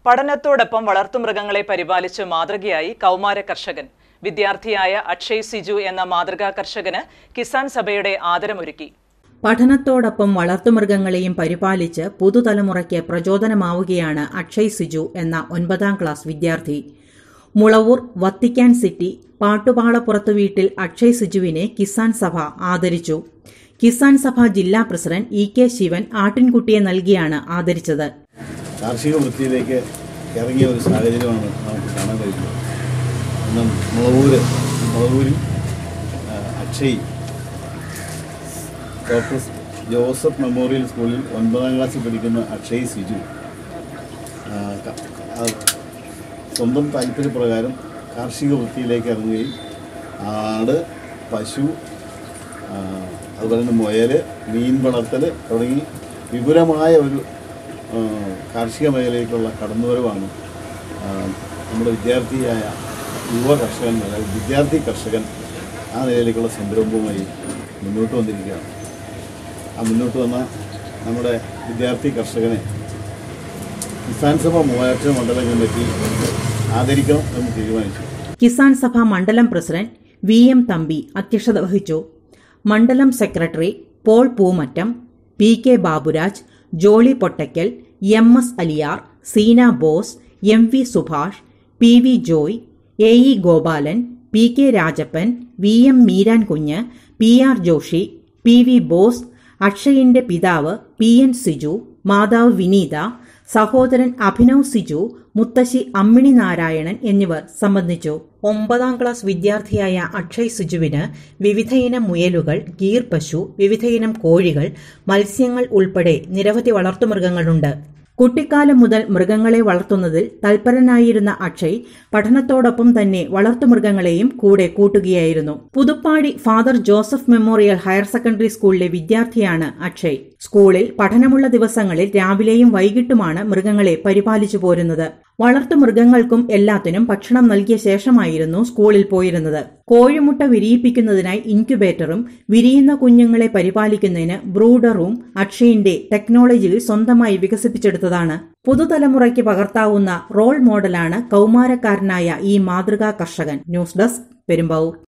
പഠനത്തോടൊപ്പം വളർത്തുമൃഗങ്ങളെ പരിപാലിച്ച് മാതൃകയായി കൗമാര കർഷകൻ വിദ്യാർത്ഥിയായ അക്ഷയ് സിജു എന്ന മാതൃകാ കർഷകന് കിസാൻ സഭയുടെ ആദരമൊരുക്കി പഠനത്തോടൊപ്പം വളർത്തുമൃഗങ്ങളെയും പരിപാലിച്ച് പുതുതലമുറയ്ക്ക് പ്രചോദനമാവുകയാണ് അക്ഷയ് സിജു എന്ന ഒൻപതാം ക്ലാസ് വിദ്യാർത്ഥി മുളവൂർ വത്തിക്കാൻ സിറ്റി പാട്ടുപാളപ്പുറത്ത് വീട്ടിൽ അക്ഷയ് സിജുവിനെ കിസാൻ സഭ ആദരിച്ചു കിസാൻ സഭ ജില്ലാ പ്രസിഡന്റ് ഇ കെ ശിവൻ ആട്ടിൻകുട്ടിയെ നൽകിയാണ് ആദരിച്ചത് കാർഷിക വൃത്തിയിലേക്ക് ഇറങ്ങിയ ഒരു സാഹചര്യമാണ് നമുക്ക് കാണാൻ കഴിയുന്നത് ഇന്ന് മുളവൂര് മുളവൂരിൽ ആ, അക്ഷയ് ഡോക്ടർ ജോസഫ് മെമ്മോറിയൽ സ്കൂളിൽ ഒൻപതാം ക്ലാസ്സിൽ പഠിക്കുന്ന അക്ഷയ് സിജു ആ, ക- ആ, സ്വന്തം താല്പര്യപ്രകാരം കാർഷിക വൃത്തിയിലേക്ക് ഇറങ്ങുകയും ആട് പശു ആ, അതുപോലെ തന്നെ മുയൽ മീൻ വളർത്തൽ തുടങ്ങി വിപുലമായ ഒരു ആ, കാർഷിക മേഖലയിലേക്കുള്ള കടന്നുവരവാണ് ആ, നമ്മുടെ വിദ്യാർത്ഥിയായ യുവ കർഷകൻ അതായത് വിദ്യാർത്ഥി കർഷകൻ ആ നിലയിലേക്കുള്ള സംരംഭവുമായി മുന്നോട്ട് വന്നിരിക്കുകയാണ് ആ മുന്നോട്ട് വന്ന നമ്മുടെ വിദ്യാർത്ഥി കർഷകനെ കിസാൻ സഭ മൂവാറ്റുപുഴ മണ്ഡലം കമ്മിറ്റി ആദരിക്കണം എന്ന് തീരുമാനിച്ചു കിസാൻ സഭ മണ്ഡലം പ്രസിഡന്റ് വി എം തമ്പി അധ്യക്ഷത വഹിച്ചു മണ്ഡലം secretary Paul Poomattam P K Baburaj Jolly Pottackal M S Aliyar Seena Bose M V Subhash P V Joy A E Gopalan P K Rajappan V M Meeran Kunju P R Joshi P V Bose അക്ഷയിന്റെ പിതാവ് പി എൻ സിജു മാതാവ് വിനീത സഹോദരൻ അഭിനവ് സിജു മുത്തശ്ശി അമ്മിണി നാരായണൻ എന്നിവർ സംബന്ധിച്ചു ഒമ്പതാം ക്ലാസ് വിദ്യാർത്ഥിയായ അക്ഷയ് സിജുവിന് വിവിധയിനം മുയലുകൾ ഗീർ പശു വിവിധയിനം കോഴികൾ മത്സ്യങ്ങൾ ഉൾപ്പെടെ നിരവധി വളർത്തുമൃഗങ്ങളുണ്ട് കുട്ടിക്കാലം മുതൽ മൃഗങ്ങളെ വളർത്തുന്നതിൽ തൽപരനായിരുന്ന അക്ഷയ് പഠനത്തോടൊപ്പം തന്നെ വളർത്തുമൃഗങ്ങളെയും കൂടെ കൂട്ടുകയായിരുന്നു Puthuppadi father Joseph memorial higher secondary സ്കൂളിലെ വിദ്യാർത്ഥിയാണ് അക്ഷയ് സ്കൂളിൽ പഠനമുള്ള ദിവസങ്ങളിൽ രാവിലെയും വൈകിട്ടുമാണ് മൃഗങ്ങളെ പരിപാലിച്ചു പോരുന്നത് വളർത്തു മൃഗങ്ങൾക്കും എല്ലാത്തിനും ഭക്ഷണം നൽകിയ ശേഷമായിരുന്നു സ്കൂളിൽ പോയിരുന്നത് കോഴിമുട്ട വിരിയിപ്പിക്കുന്നതിനായി ഇൻക്യുബേറ്ററും വിരിയുന്ന കുഞ്ഞുങ്ങളെ പരിപാലിക്കുന്നതിന് ബ്രൂഡറും അക്ഷയിന്റെ ടെക്നോളജിയിൽ സ്വന്തമായി വികസിപ്പിച്ചെടുത്തതാണ് പുതുതലമുറയ്ക്ക് പകർത്താവുന്ന റോൾ മോഡലാണ് കൗമാരക്കാരനായ ഈ മാതൃകാ കർഷകൻ ന്യൂസ് ഡെസ്ക് പെരുമ്പാവൂർ